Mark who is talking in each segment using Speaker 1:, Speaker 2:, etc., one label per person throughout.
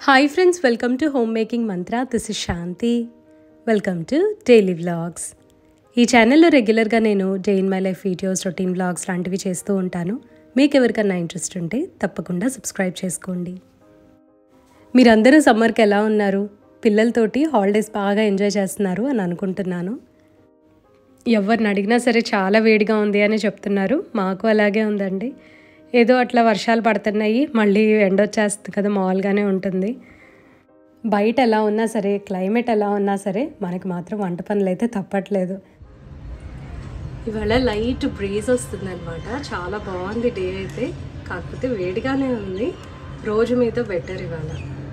Speaker 1: Hi friends welcome to home making mantra this is Shanti welcome to daily vlogs ఈ ఛానల్లో రెగ్యులర్గా నేను day in my life videos routine vlogs లాంటివి చేస్తూ ఉంటాను మీకు ఎవరికన్నా ఇంట్రెస్ట్ ఉంటే తప్పకుండా సబ్స్క్రైబ్ చేసుకోండి మీరందరూ సమ్మర్కి ఎలా ఉన్నారు పిల్లలతోటి హాలిడేస్ బాగా ఎంజాయ్ చేస్తున్నారు అని అనుకుంటున్నాను ఎవరిని అడిగినా సరే చాలా వేడిగా ఉంది అని చెప్తున్నారు మాకు అలాగే ఉందండి ఏదో అట్లా వర్షాలు పడుతున్నాయి మళ్ళీ ఎండ వచ్చేస్తుంది కదా మామూలుగానే ఉంటుంది బయట ఎలా ఉన్నా సరే క్లైమేట్ ఎలా ఉన్నా సరే మనకి మాత్రం వంట పనులు అయితే తప్పట్లేదు ఇవాళ లైట్ బ్రీజ్ వస్తుంది అనమాట చాలా బాగుంది డే అయితే కాకపోతే వేడిగానే ఉంది రోజు మీద బెటర్ ఇవాళ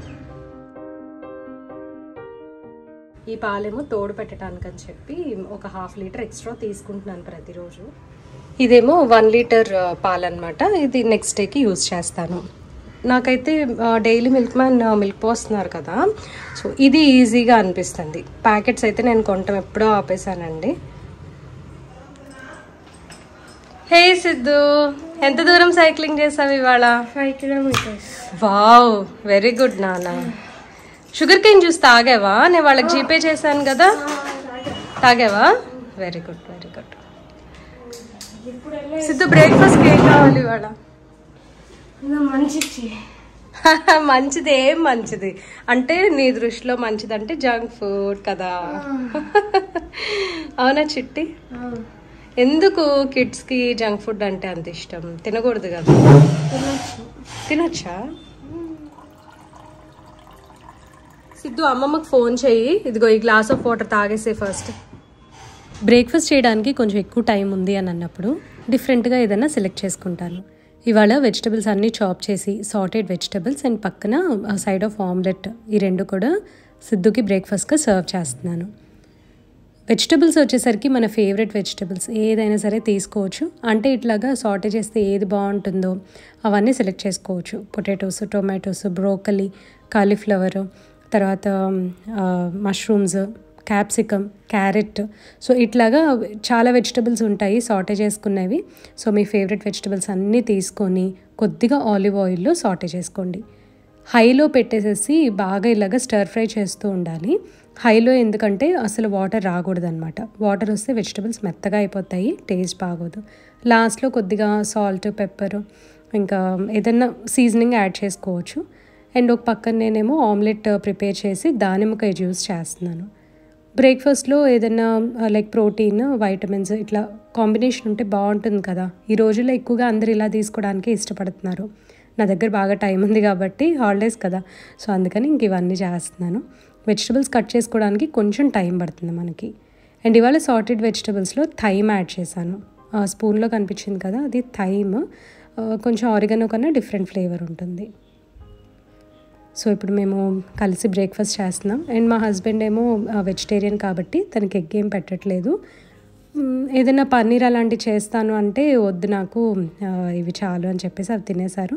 Speaker 1: ఈ పాలేమో తోడు పెట్టడానికి అని చెప్పి ఒక హాఫ్ లీటర్ ఎక్స్ట్రా తీసుకుంటున్నాను ప్రతిరోజు ఇదేమో వన్ లీటర్ పాలన్నమాట ఇది నెక్స్ట్ డేకి యూజ్ చేస్తాను నాకైతే డైలీ మిల్క్ మ్యాన్ మిల్క్ పోస్తున్నారు కదా సో ఇది ఈజీగా అనిపిస్తుంది ప్యాకెట్స్ అయితే నేను కొనటం ఎప్పుడో ఆపేసానండి హే సిద్ధు ఎంత దూరం సైక్లింగ్ చేసావు ఇవాళ
Speaker 2: five kilometres
Speaker 1: wow very good నాన్న షుగర్ కేన్ జ్యూస్ తాగావా నేను వాళ్ళకి జీపే చేశాను కదా తాగావా very good very good Siddhu breakfast ఏం కావాలి ఇవాళ
Speaker 2: మంచిది
Speaker 1: మంచిది ఏం మంచిది అంటే నీ దృష్టిలో మంచిది అంటే జంక్ ఫుడ్ కదా అవునా చిట్టి ఎందుకు కిడ్స్ కి జంక్ ఫుడ్ అంటే అంత ఇష్టం తినకూడదు కదా తినొచ్చా సిద్ధు అమ్మమ్మకు ఫోన్ చెయ్యి ఇదిగో ఈ గ్లాస్ ఆఫ్ వాటర్ తాగేసే ఫస్ట్ బ్రేక్ఫాస్ట్ చేయడానికి కొంచెం ఎక్కువ టైం ఉంది అని అన్నప్పుడు డిఫరెంట్గా ఏదైనా సెలెక్ట్ చేసుకుంటాను ఇవాళ వెజిటబుల్స్ అన్నీ చాప్ చేసి సాటెడ్ వెజిటబుల్స్ అండ్ పక్కన సైడ్ ఆఫ్ ఆమ్లెట్ ఈ రెండు కూడా సిద్ధుకి బ్రేక్ఫాస్ట్గా సర్వ్ చేస్తున్నాను వెజిటబుల్స్ వచ్చేసరికి మన ఫేవరెట్ వెజిటబుల్స్ ఏదైనా సరే తీసుకోవచ్చు అంటే ఇట్లాగా సాటే చేస్తే ఏది బాగుంటుందో అవన్నీ సెలెక్ట్ చేసుకోవచ్చు పొటాటోస్ టొమాటోస్ బ్రోకలీ కాలీఫ్లవర్ తర్వాత మష్రూమ్స్ క్యాప్సికమ్ క్యారెట్ సో ఇట్లాగా చాలా వెజిటబుల్స్ ఉంటాయి సాటే చేసుకునేవి సో మీ ఫేవరెట్ వెజిటబుల్స్ అన్నీ తీసుకొని కొద్దిగా ఆలివ్ ఆయిల్లో సాటే చేసుకోండి హైలో పెట్టేసేసి బాగా ఇలాగా స్టర్ ఫ్రై చేస్తూ ఉండాలి హైలో ఎందుకంటే అసలు వాటర్ రాకూడదనమాట వాటర్ వస్తే వెజిటబుల్స్ మెత్తగా అయిపోతాయి టేస్ట్ బాగోదు లాస్ట్లో కొద్దిగా సాల్ట్ పెప్పర్ ఇంకా ఏదైనా సీజనింగ్ యాడ్ చేసుకోవచ్చు అండ్ ఒక పక్కన నేనేమో ఆమ్లెట్ ప్రిపేర్ చేసి దానిమ్మకాయ జ్యూస్ చేస్తున్నాను బ్రేక్ఫాస్ట్లో ఏదైనా లైక్ ప్రోటీన్ వైటమిన్స్ ఇట్లా కాంబినేషన్ ఉంటే బాగుంటుంది కదా ఈ రోజుల్లో ఎక్కువగా అందరు ఇలా తీసుకోవడానికి ఇష్టపడుతున్నారు నా దగ్గర బాగా టైం ఉంది కాబట్టి హాలిడేస్ కదా సో అందుకని ఇంక ఇవన్నీ చేస్తున్నాను వెజిటబుల్స్ కట్ చేసుకోవడానికి కొంచెం టైం పడుతుంది మనకి అండ్ ఇవాళ సార్టెడ్ వెజిటబుల్స్లో థైమ్ యాడ్ చేశాను స్పూన్లో కనిపించింది కదా అది థైమ్ కొంచెం ఆరిగనో కన్నా డిఫరెంట్ ఫ్లేవర్ ఉంటుంది సో ఇప్పుడు మేము కలిసి బ్రేక్ఫాస్ట్ చేస్తున్నాం అండ్ మా హస్బెండ్ ఏమో వెజిటేరియన్ కాబట్టి తనకి ఎగ్ ఏం పెట్టట్లేదు ఏదైనా పన్నీర్ అలాంటివి చేస్తాను అంటే వద్దు నాకు ఇవి చాలు అని చెప్పేసి అవి తినేశారు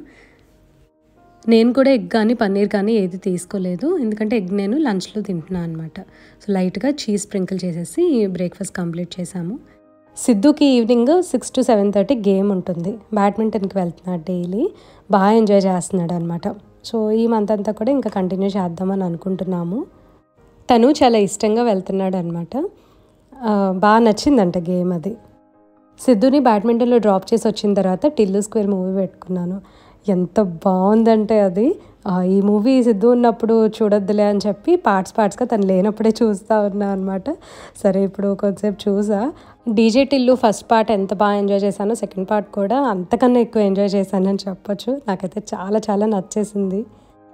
Speaker 1: నేను కూడా ఎగ్ కానీ పన్నీర్ కానీ ఏది తీసుకోలేదు ఎందుకంటే ఎగ్ నేను లంచ్లో తింటున్నాను అనమాట సో లైట్గా చీజ్ స్ప్రింకిల్ చేసేసి బ్రేక్ఫాస్ట్ కంప్లీట్ చేశాము సిద్ధుకి evening six to seven thirty game ఉంటుంది బ్యాడ్మింటన్కి వెళ్తున్నాడు డైలీ బాగా ఎంజాయ్ చేస్తున్నాడు అనమాట సో ఈ మంత్ అంతా కూడా ఇంకా కంటిన్యూ చేద్దామని అనుకుంటున్నాము తను చాలా ఇష్టంగా వెళ్తున్నాడు అనమాట బాగా నచ్చిందంట గేమ్ అది సిద్ధుని బ్యాడ్మింటన్లో డ్రాప్ చేసి వచ్చిన తర్వాత టిల్లు స్క్వేర్ మూవీ పెట్టుకున్నాను ఎంత బాగుందంటే అది ఈ మూవీ సిద్ధు ఉన్నప్పుడు చూడొద్దులే అని చెప్పి పార్ట్స్ పార్ట్స్గా తను లేనప్పుడే చూస్తూ ఉన్నా అనమాట సరే ఇప్పుడు కొంతసేపు చూసా డీజే టిల్లు ఫస్ట్ పార్ట్ ఎంత బాగా ఎంజాయ్ చేశానో సెకండ్ పార్ట్ కూడా అంతకన్నా ఎక్కువ ఎంజాయ్ చేశానని చెప్పొచ్చు నాకైతే చాలా చాలా నచ్చేసింది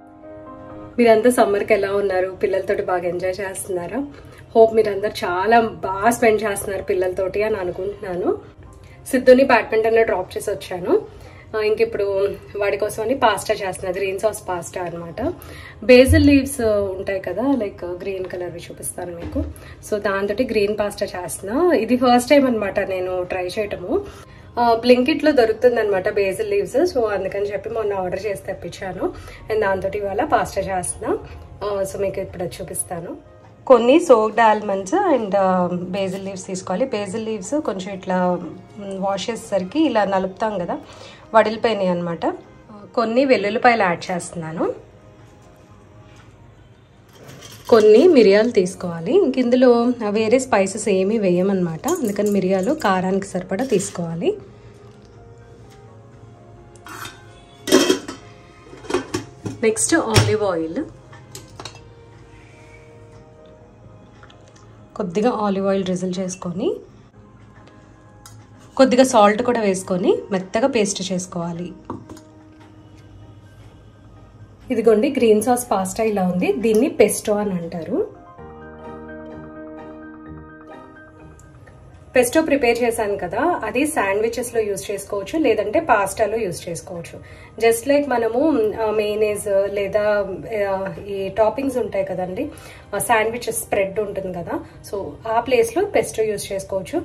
Speaker 1: మీరంతా సమ్మర్కి ఎలా ఉన్నారు పిల్లలతోటి బాగా ఎంజాయ్ చేస్తున్నారా హోప్ మీరందరు చాలా బాగా స్పెండ్ చేస్తున్నారు పిల్లలతోటి అని అనుకుంటున్నాను సిద్ధుని బ్యాడ్మింటన్లో డ్రాప్ చేసి వచ్చాను ఇంక ఇప్పుడు వాడి కోసం అని పాస్టా చేస్తున్నా గ్రీన్ సాస్ పాస్టా అనమాట బేజల్ లీవ్స్ ఉంటాయి కదా లైక్ గ్రీన్ కలర్ చూపిస్తాను మీకు సో దాంతో గ్రీన్ పాస్టా చేస్తున్నా ఇది ఫస్ట్ టైం అనమాట నేను ట్రై చేయటము బ్లింకిట్ లో దొరుకుతుంది అనమాట బేజల్ లీవ్స్ సో అందుకని చెప్పి మొన్న ఆర్డర్ చేసి తెప్పించాను అండ్ దాంతో ఇవాళ పాస్టా చేస్తున్నా సో మీకు ఇప్పుడు చూపిస్తాను కొన్ని soaked almonds and basil leaves తీసుకోవాలి బేజిల్ లీవ్స్ కొంచెం ఇట్లా వాష్ చేసేసరికి ఇలా నలుపుతాం కదా వడిలిపోయినాయి అనమాట కొన్ని వెల్లుల్లిపాయలు యాడ్ చేస్తున్నాను కొన్ని మిరియాలు తీసుకోవాలి ఇంక ఇందులో వేరే స్పైసెస్ ఏమీ వేయమన్నమాట అందుకని మిరియాలు కారానికి సరిపడా తీసుకోవాలి నెక్స్ట్ ఆలివ్ ఆయిల్ కొద్దిగా ఆలివ్ ఆయిల్ డ్రిజిల్ చేసుకొని కొద్దిగా సాల్ట్ కూడా వేసుకొని మెత్తగా పేస్ట్ చేసుకోవాలి ఇదిగోండి గ్రీన్ సాస్ పాస్తా ఇలా ఉంది దీన్ని పెస్టో అని అంటారు పెస్టో ప్రిపేర్ చేశాను కదా అది శాండ్విచెస్ లో యూస్ చేసుకోవచ్చు లేదంటే పాస్టాలో యూస్ చేసుకోవచ్చు జస్ట్ లైక్ మనము మెయినేజ్ లేదా ఆ, ఈ టాపింగ్స్ ఉంటాయి కదండి శాండ్విచెస్ స్ప్రెడ్ ఉంటుంది కదా సో ఆ ప్లేస్ లో పెస్టో యూస్ చేసుకోవచ్చు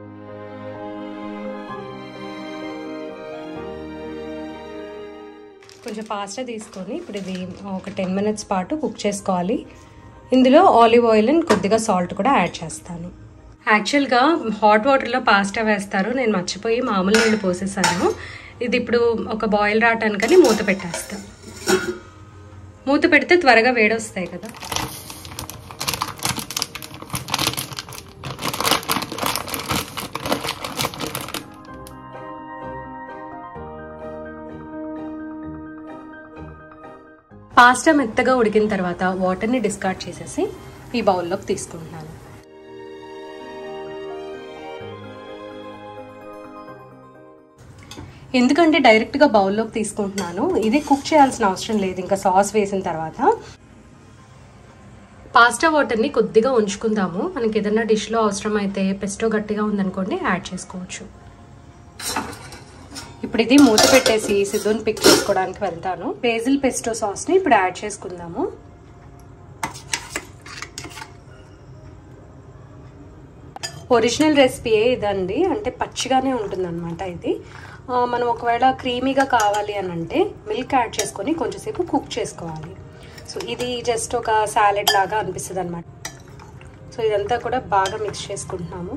Speaker 1: కొంచెం పాస్తా తీసుకొని ఇప్పుడు ఇది ఒక టెన్ మినిట్స్ పాటు కుక్ చేసుకోవాలి ఇందులో ఆలివ్ ఆయిల్ అండ్ కొద్దిగా సాల్ట్ కూడా యాడ్ చేస్తాను యాక్చువల్గా హాట్ వాటర్లో పాస్తా వేస్తారు నేను మర్చిపోయి మామూలు నీళ్ళు పోసేసాను ఇది ఇప్పుడు ఒక బాయిల్ రావటానికని మూత పెట్టేస్తా మూత పెడితే త్వరగా వేడొస్తాయి కదా పాస్తా మెత్తగా ఉడికిన తర్వాత వాటర్ని డిస్కార్డ్ చేసేసి ఈ బౌల్లోకి తీసుకుంటున్నాను ఎందుకంటే డైరెక్ట్గా బౌల్లోకి తీసుకుంటున్నాను ఇది కుక్ చేయాల్సిన అవసరం లేదు ఇంకా సాస్ వేసిన తర్వాత పాస్తా వాటర్ని కొద్దిగా ఉంచుకుందాము మనకి ఏదైనా డిష్లో అవసరం అయితే పెస్టో గట్టిగా ఉందనుకోండి యాడ్ చేసుకోవచ్చు ఇప్పుడు ఇది మూత పెట్టేసి సిద్ధుని పిక్ చేసుకోవడానికి వెళ్తాను బేజిల్ పెస్టో సాస్ని ఇప్పుడు యాడ్ చేసుకుందాము ఒరిజినల్ రెసిపీయే ఇదండి అంటే పచ్చిగానే ఉంటుందన్నమాట ఇది ఆ, మనం ఒకవేళ క్రీమీగా కావాలి అని అంటే మిల్క్ యాడ్ చేసుకొని కొంచెంసేపు కుక్ చేసుకోవాలి సో ఇది జస్ట్ ఒక సాలెడ్ లాగా అనిపిస్తుంది అనమాట సో ఇదంతా కూడా బాగా మిక్స్ చేసుకుంటున్నాము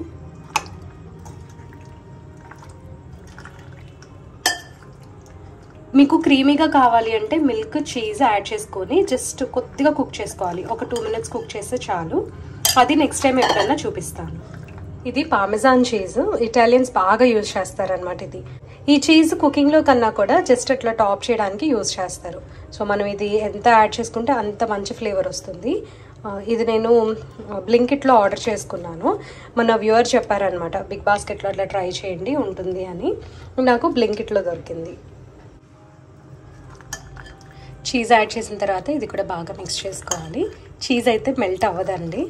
Speaker 1: మీకు క్రీమీగా కావాలి అంటే మిల్క్ చీజ్ యాడ్ చేసుకొని జస్ట్ కొద్దిగా కుక్ చేసుకోవాలి ఒక టూ మినిట్స్ కుక్ చేస్తే చాలు అది నెక్స్ట్ టైం ఎప్పుడైనా చూపిస్తాను ఇది పామెజాన్ చీజ్ ఇటాలియన్స్ బాగా యూజ్ చేస్తారనమాట ఇది ఈ చీజ్ కుకింగ్లో కన్నా కూడా జస్ట్ అట్లా టాప్ చేయడానికి యూజ్ చేస్తారు సో మనం ఇది ఎంత యాడ్ చేసుకుంటే అంత మంచి ఫ్లేవర్ వస్తుంది ఆ, ఇది నేను బ్లింకిట్లో ఆర్డర్ చేసుకున్నాను మన వ్యూవర్ చెప్పారనమాట బిగ్ బాస్కెట్లో అట్లా ట్రై చేయండి ఉంటుంది అని నాకు బ్లింకిట్లో దొరికింది చీజ్ యాడ్ చేసిన తర్వాత ఇది కూడా బాగా మిక్స్ చేసుకోవాలి చీజ్ అయితే మెల్ట్ అవ్వదండి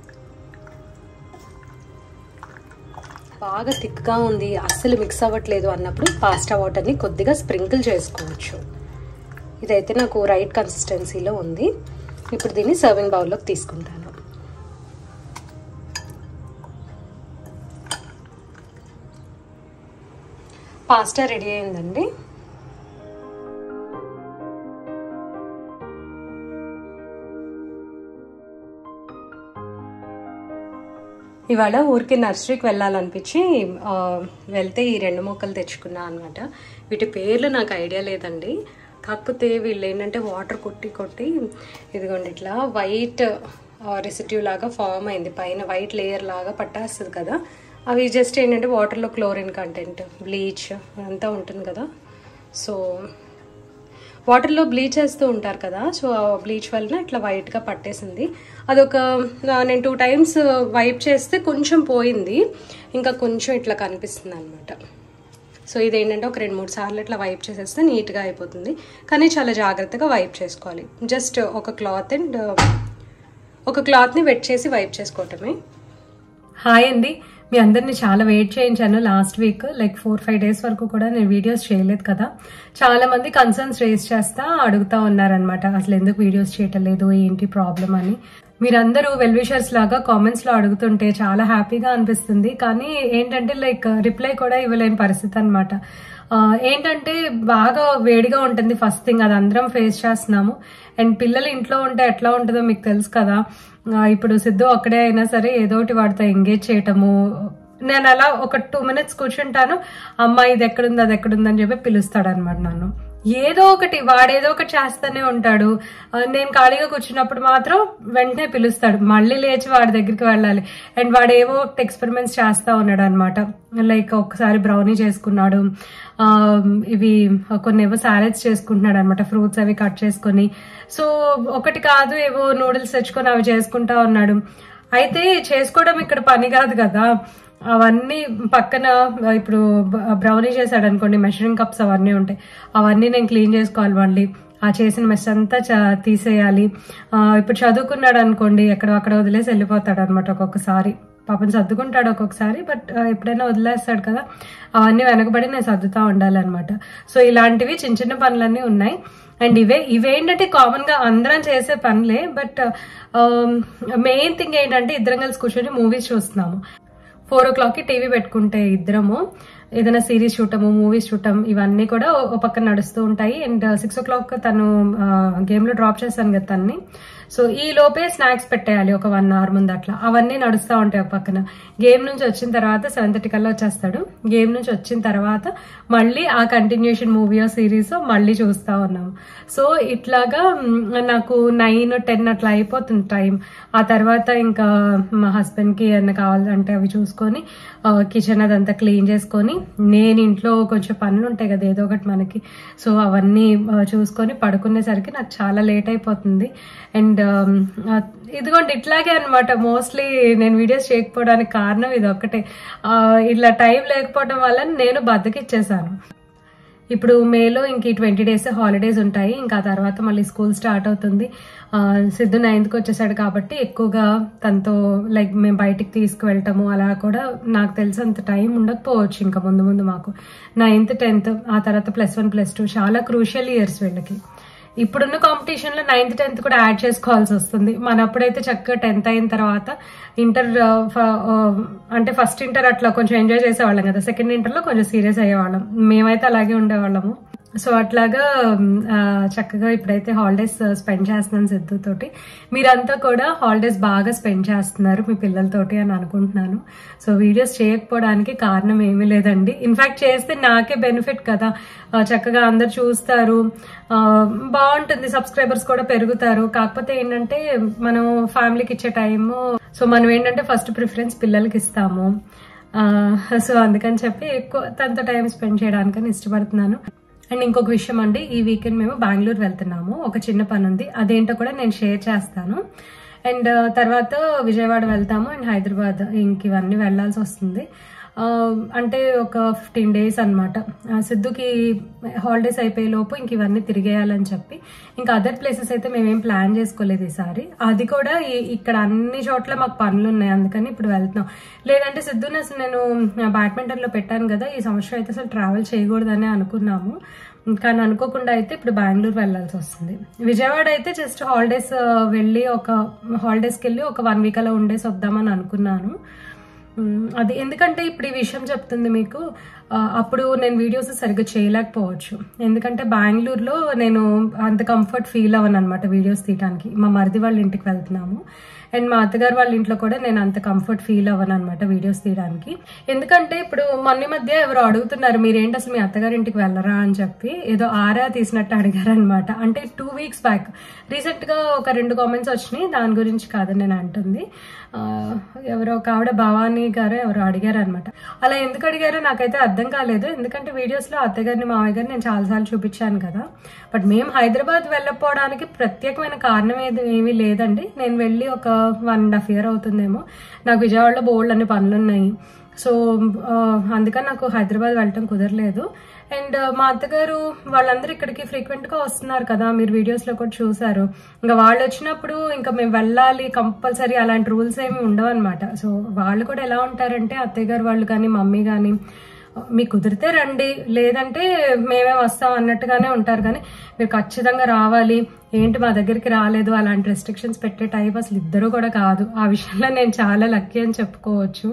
Speaker 1: బాగా థిక్గా ఉంది అస్సలు మిక్స్ అవ్వట్లేదు అన్నప్పుడు పాస్తా వాటర్ని కొద్దిగా స్ప్రింకిల్ చేసుకోవచ్చు ఇదైతే నాకు రైట్ కన్సిస్టెన్సీలో ఉంది ఇప్పుడు దీన్ని సర్వింగ్ బౌల్లోకి తీసుకుంటాను పాస్తా రెడీ అయిందండి ఇవాళ ఊరికి నర్సరీకి వెళ్ళాలనిపించి ఆ, వెళ్తే ఈ రెండు మొక్కలు తెచ్చుకున్నా అనమాట వీటి పేర్లు నాకు ఐడియా లేదండి కాకపోతే వీళ్ళు ఏంటంటే వాటర్ కొట్టి కొట్టి ఇదిగోండి ఇట్లా వైట్ రెసిడ్యూ లాగా ఫామ్ అయింది పైన వైట్ లేయర్ లాగా పట్టేస్తుంది కదా అవి జస్ట్ ఏంటంటే వాటర్లో క్లోరిన్ కంటెంట్ బ్లీచ్ అంతా ఉంటుంది కదా సో వాటర్లో బ్లీచ్ వేస్తూ ఉంటారు కదా సో ఆ బ్లీచ్ వలన ఇట్లా వైట్గా పట్టేసింది అదొక ఆ, నేను టూ టైమ్స్ వైప్ చేస్తే కొంచెం పోయింది ఇంకా కొంచెం ఇట్లా కనిపిస్తుంది అనమాట సో ఇదేంటంటే ఒక రెండు మూడు సార్లు ఇట్లా వైప్ చేసేస్తే నీట్గా అయిపోతుంది కానీ చాలా జాగ్రత్తగా వైప్ చేసుకోవాలి జస్ట్ ఒక క్లాత్ అండ్ ఒక క్లాత్ని వెట్ చేసి వైప్ చేసుకోవటమే హాయ్ అండి మీ అందరిని చాలా వెయిట్ చేయించాను last week like four five days వరకు కూడా నేను వీడియోస్ చేయలేదు కదా చాలా మంది కన్సర్న్స్ రేస్ చేస్తా అడుగుతా ఉన్నారనమాట అసలు ఎందుకు వీడియోస్ చేయటం లేదు ఏంటి ప్రాబ్లం అని మీరందరూ వెల్విషర్స్ లాగా కామెంట్స్ లో అడుగుతుంటే చాలా హ్యాపీగా అనిపిస్తుంది కానీ ఏంటంటే లైక్ రిప్లై కూడా ఇవ్వలేని పరిస్థితి అనమాట ఏంటంటే బాగా వేడిగా ఉంటుంది ఫస్ట్ థింగ్ అది అందరం ఫేస్ చేస్తున్నాము అండ్ పిల్లలు ఇంట్లో ఉంటే ఎట్లా ఉంటుందో మీకు తెలుసు కదా ఆ, ఇప్పుడు సిద్ధు అక్కడే అయినా సరే ఏదో ఒకటి వాడితో ఎంగేజ్ చేయటము నేను అలా ఒక టూ మినిట్స్ కూర్చుంటాను అమ్మ ఇది ఎక్కడుంది అది ఎక్కడుంది అని చెప్పి పిలుస్తాడు అనమాట నన్ను ఏదో ఒకటి వాడేదో ఒకటి చేస్తూనే ఉంటాడు ఆ, నేను ఖాళీగా కూర్చున్నప్పుడు మాత్రం వెంటనే పిలుస్తాడు మళ్ళీ లేచి వాడి దగ్గరికి వెళ్ళాలి అండ్ వాడు ఏవో ఒకటి ఎక్స్పెరిమెంట్స్ చేస్తా ఉన్నాడు అనమాట లైక్ ఒకసారి బ్రౌనీ చేసుకున్నాడు ఆ, ఇవి కొన్ని ఏవో సాలెడ్స్ చేసుకుంటున్నాడు అనమాట ఫ్రూట్స్ అవి కట్ చేసుకొని సో ఒకటి కాదు ఏవో నూడిల్స్ తెచ్చుకొని అవి చేసుకుంటా ఉన్నాడు అయితే చేసుకోవడం ఇక్కడ పని కాదు కదా అవన్నీ పక్కన ఇప్పుడు బ్రౌనీ చేశాడు అనుకోండి మెషరింగ్ కప్స్ అవన్నీ ఉంటాయి అవన్నీ నేను క్లీన్ చేసుకోవాలి మళ్ళీ ఆ చేసిన మెస్ అంతా చ- తీసేయాలి ఆ, ఇప్పుడు చదువుకున్నాడు అనుకోండి ఎక్కడ అక్కడ వదిలేసి వెళ్ళిపోతాడు అనమాట ఒక్కొక్కసారి పాపం సర్దుకుంటాడు ఒక్కొక్కసారి బట్ ఎప్పుడైనా వదిలేస్తాడు కదా అవన్నీ వెనకబడి నేను సర్దుతా ఉండాలన్నమాట సో ఇలాంటివి చిన్న చిన్న పనులన్నీ ఉన్నాయి అండ్ ఇవే ఇవేంటంటే కామన్ గా అందరం చేసే పనులే బట్ మెయిన్ థింగ్ ఏంటంటే ఇద్దరం కలిసి కూర్చొని మూవీస్ చూస్తున్నాము ఫోర్ ఓ క్లాక్కి టీవీ పెట్టుకుంటే ఇద్దరము ఏదైనా సిరీస్ చూడటము మూవీస్ చూడటం ఇవన్నీ కూడా ఓ- ఓ పక్కన నడుస్తూ ఉంటాయి అండ్ సిక్స్ ఓ క్లాక్ తను గేమ్ లో డ్రాప్ చేశాను కదా తన్ని సో ఈ లోపే స్నాక్స్ పెట్టేయాలి ఒక వన్ అవర్ ముందు అట్లా అవన్నీ నడుస్తూ ఉంటాయి ఒక పక్కన గేమ్ నుంచి వచ్చిన తర్వాత సెవెన్ థర్టీ కల్లా వచ్చేస్తాడు గేమ్ నుంచి వచ్చిన తర్వాత మళ్ళీ ఆ కంటిన్యూషన్ మూవీ సిరీస్ మళ్ళీ చూస్తా ఉన్నాము సో ఇట్లాగా మ్, నాకు నైన్ టెన్ అట్లా అయిపోతుంది టైం ఆ తర్వాత ఇంకా మా హస్బెండ్ కి ఏమన్నా కావాలంటే అవి చూసుకొని కిచెన్ అదంతా క్లీన్ చేసుకొని నేను ఇంట్లో కొంచెం పనులు ఉంటాయి కదా ఏదో ఒకటి మనకి సో అవన్నీ ఆ, చూసుకొని పడుకునేసరికి నాకు చాలా లేట్ అయిపోతుంది అండ్ ఇదిగోండి ఇట్లాగే అనమాట మోస్ట్లీ నేను వీడియోస్ చేయకపోవడానికి కారణం ఇది ఒక్కటే ఆ, ఇట్లా టైం లేకపోవడం వల్ల నేను బద్దకిచ్చేసాను ఇప్పుడు మేలో ఇంక ట్వంటీ డేస్ హాలిడేస్ ఉంటాయి ఇంకా ఆ తర్వాత మళ్ళీ స్కూల్ స్టార్ట్ అవుతుంది ఆ, సిద్ధు నైన్త్కి వచ్చేసాడు కాబట్టి ఎక్కువగా తనతో లైక్ మేము బయటికి తీసుకువెళ్ళటము అలా కూడా నాకు తెలిసి అంత టైం ఉండకపోవచ్చు ఇంకా ముందు ముందు మాకు నైన్త్ టెన్త్ ఆ తర్వాత ప్లస్ వన్ ప్లస్ టూ చాలా క్రూషియల్ ఇయర్స్ వీళ్ళకి ఇప్పుడున్న కాంపిటీషన్ లో నైన్త్ టెన్త్ కూడా యాడ్ చేసుకోవాల్సి వస్తుంది మన అప్పుడైతే చక్కగా టెన్త్ అయిన తర్వాత ఇంటర్ అంటే ఫస్ట్ ఇంటర్ అట్లా కొంచెం ఎంజాయ్ చేసేవాళ్ళం కదా సెకండ్ ఇంటర్ లో కొంచెం సీరియస్ అయ్యేవాళ్ళం మేమైతే అలాగే ఉండేవాళ్ళము సో అట్లాగా ఆ, చక్కగా ఇప్పుడైతే హాలిడేస్ స్పెండ్ చేస్తున్నాను సిద్ధు తోటి మీరంతా కూడా హాలిడేస్ బాగా స్పెండ్ చేస్తున్నారు మీ పిల్లలతోటి అని అనుకుంటున్నాను సో వీడియోస్ చేయకపోవడానికి కారణం ఏమీ లేదండి ఇన్ఫాక్ట్ చేస్తే నాకే బెనిఫిట్ కదా ఆ, చక్కగా అందరు చూస్తారు ఆ, బాగుంటుంది సబ్స్క్రైబర్స్ కూడా పెరుగుతారు కాకపోతే ఏంటంటే మనం ఫ్యామిలీకి ఇచ్చే టైము సో మనం ఏంటంటే ఫస్ట్ ప్రిఫరెన్స్ పిల్లలకి ఇస్తాము ఆ, సో అందుకని చెప్పి ఎక్కువ తనతో టైం స్పెండ్ చేయడానికని ఇష్టపడుతున్నాను అండ్ ఇంకొక విషయం అండి ఈ వీకెండ్ మేము బెంగళూరు వెళ్తున్నాము ఒక చిన్న పని ఉంది అదేంటో కూడా నేను షేర్ చేస్తాను అండ్ తర్వాత విజయవాడ వెళ్తాము అండ్ హైదరాబాద్ ఇంక ఇవన్నీ వెళ్ళాల్సి వస్తుంది ఆ, అంటే ఒక ఫిఫ్టీన్ డేస్ అనమాట సిద్ధుకి హాలిడేస్ అయిపోయే లోపు ఇంక ఇవన్నీ తిరిగేయాలని చెప్పి ఇంకా అదర్ ప్లేసెస్ అయితే మేమేం ప్లాన్ చేసుకోలేదు ఈసారి అది కూడా ఈ- ఇక్కడ అన్ని చోట్ల మాకు పనులు ఉన్నాయి అందుకని ఇప్పుడు వెళ్తున్నాం లేదంటే సిద్ధుని అసలు నేను బ్యాడ్మింటన్ లో పెట్టాను కదా ఈ సంవత్సరం అయితే అసలు ట్రావెల్ చేయకూడదని అనుకున్నాము కానీ అనుకోకుండా అయితే ఇప్పుడు బెంగళూరు వెళ్ళాల్సి వస్తుంది విజయవాడ అయితే జస్ట్ హాలిడేస్ వెళ్ళి ఒక హాలిడేస్కి వెళ్ళి ఒక వన్ వీక్ అలా ఉండేసి వద్దామని అనుకున్నాను మ్మ్. అది ఎందుకంటే ఇప్పుడు ఈ విషయం చెప్తుంది మీకు ఆ, అప్పుడు నేను వీడియోస్ సరిగ్గా చేయలేకపోవచ్చు ఎందుకంటే బెంగళూరులో నేను అంత కంఫర్ట్ ఫీల్ అవ్వను అనమాట వీడియోస్ తీయడానికి మా మరిది వాళ్ళ ఇంటికి వెళ్తున్నాము అండ్ మా అత్తగారు వాళ్ళ ఇంట్లో కూడా నేను అంత కంఫర్ట్ ఫీల్ అవ్వను అనమాట వీడియోస్ తీయడానికి ఎందుకంటే ఇప్పుడు మొన్న ఈ మధ్య ఎవరు అడుగుతున్నారు మీరేంటి అసలు మీ అత్తగారి ఇంటికి వెళ్ళరా అని చెప్పి ఏదో ఆరా తీసినట్టు అడిగారు అనమాట అంటే టూ వీక్స్ బ్యాక్ రీసెంట్ గా ఒక రెండు కామెంట్స్ వచ్చినాయి దాని గురించి కాదని నేను అంటుంది ఆ, ఎవరో ఒక ఆవిడ భవానీ గారు ఎవరో అడిగారు అనమాట అలా ఎందుకు అడిగారో నాకైతే అర్థం కాలేదు ఎందుకంటే వీడియోస్ లో అత్తగారిని మావయ్య గారిని నేను చాలాసార్లు చూపించాను కదా బట్ మేము హైదరాబాద్ వెళ్ళకపోవడానికి ప్రత్యేకమైన కారణం ఏది ఏమీ లేదండి నేను వెళ్ళి ఒక వన్ అండ్ హాఫ్ ఇయర్ అవుతుందేమో నాకు విజయవాడలో బోల్డ్ అన్ని పనులు ఉన్నాయి సో ఆ, అందుకని నాకు హైదరాబాద్ వెళ్ళటం కుదరలేదు అండ్ మా అత్తగారు వాళ్ళందరూ ఇక్కడికి ఫ్రీక్వెంట్ గా వస్తున్నారు కదా మీరు వీడియోస్ లో కూడా చూసారు ఇంకా వాళ్ళు వచ్చినప్పుడు ఇంకా మేము వెళ్ళాలి కంపల్సరీ అలాంటి రూల్స్ ఏమి ఉండవు అనమాట సో వాళ్ళు కూడా ఎలా ఉంటారంటే అత్తయ్య గారు వాళ్ళు కానీ మమ్మీ కానీ మీకు కుదిరితే రండి లేదంటే మేమే వస్తాం అన్నట్టుగానే ఉంటారు కానీ మీరు ఖచ్చితంగా రావాలి ఏంటి మా దగ్గరికి రాలేదు అలాంటి రెస్ట్రిక్షన్స్ పెట్టే టైప్ అసలు ఇద్దరు కూడా కాదు ఆ విషయంలో నేను చాలా లక్కీ అని చెప్పుకోవచ్చు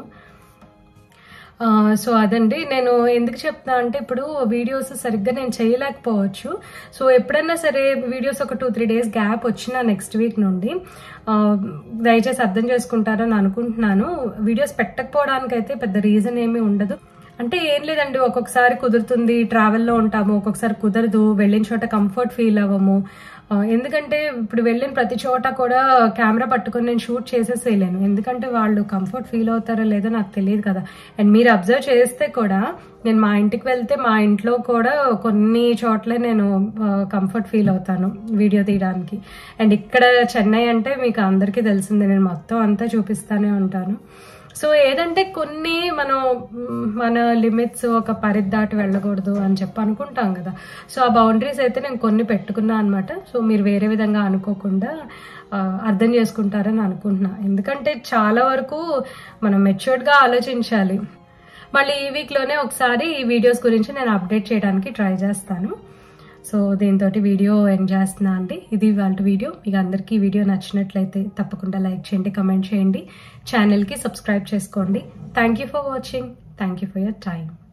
Speaker 1: ఆ, సో అదండి నేను ఎందుకు చెప్తా అంటే ఇప్పుడు వీడియోస్ సరిగ్గా నేను చేయలేకపోవచ్చు సో ఎప్పుడైనా సరే వీడియోస్ ఒక టూ త్రీ డేస్ గ్యాప్ వచ్చిన నెక్స్ట్ వీక్ నుండి ఆ, దయచేసి అర్థం చేసుకుంటారని అనుకుంటున్నాను వీడియోస్ పెట్టకపోవడానికి అయితే పెద్ద రీజన్ ఏమీ ఉండదు అంటే ఏం లేదండి ఒక్కొక్కసారి కుదురుతుంది ట్రావెల్లో ఉంటాము ఒక్కొక్కసారి కుదరదు వెళ్ళిన చోట కంఫర్ట్ ఫీల్ అవ్వము ఆ, ఎందుకంటే ఇప్పుడు వెళ్ళిన ప్రతి చోట కూడా కెమెరా పట్టుకొని నేను షూట్ చేసేసేయలేను ఎందుకంటే వాళ్ళు కంఫర్ట్ ఫీల్ అవుతారో లేదో నాకు తెలియదు కదా అండ్ మీరు అబ్జర్వ్ చేస్తే కూడా నేను మా ఇంటికి వెళ్తే మా ఇంట్లో కూడా కొన్ని చోట్ల నేను కంఫర్ట్ ఫీల్ అవుతాను వీడియో తీయడానికి అండ్ ఇక్కడ చెన్నై అంటే మీకు అందరికీ తెలిసిందే నేను మొత్తం అంతా చూపిస్తానే ఉంటాను సో ఏదంటే కొన్ని మనం మ్, మన లిమిట్స్ ఒక పరిధి దాటి వెళ్ళకూడదు అని చెప్పి అనుకుంటాం కదా సో ఆ బౌండరీస్ అయితే నేను కొన్ని పెట్టుకున్నా అనమాట సో మీరు వేరే విధంగా అనుకోకుండా ఆ, అర్థం చేసుకుంటారని అనుకుంటున్నా ఎందుకంటే చాలా వరకు మనం మెచ్యూర్డ్గా ఆలోచించాలి మళ్ళీ ఈ వీక్లోనే ఒకసారి ఈ వీడియోస్ గురించి నేను అప్డేట్ చేయడానికి ట్రై చేస్తాను సో దీంతో వీడియో ఎండ్ చేస్తున్నా అండి ఇది వాళ్ళ వీడియో మీకు అందరికీ ఈ వీడియో నచ్చినట్లయితే తప్పకుండా లైక్ చేయండి కమెంట్ చేయండి ఛానల్కి సబ్స్క్రైబ్ చేసుకోండి thank you for watching thank you for your time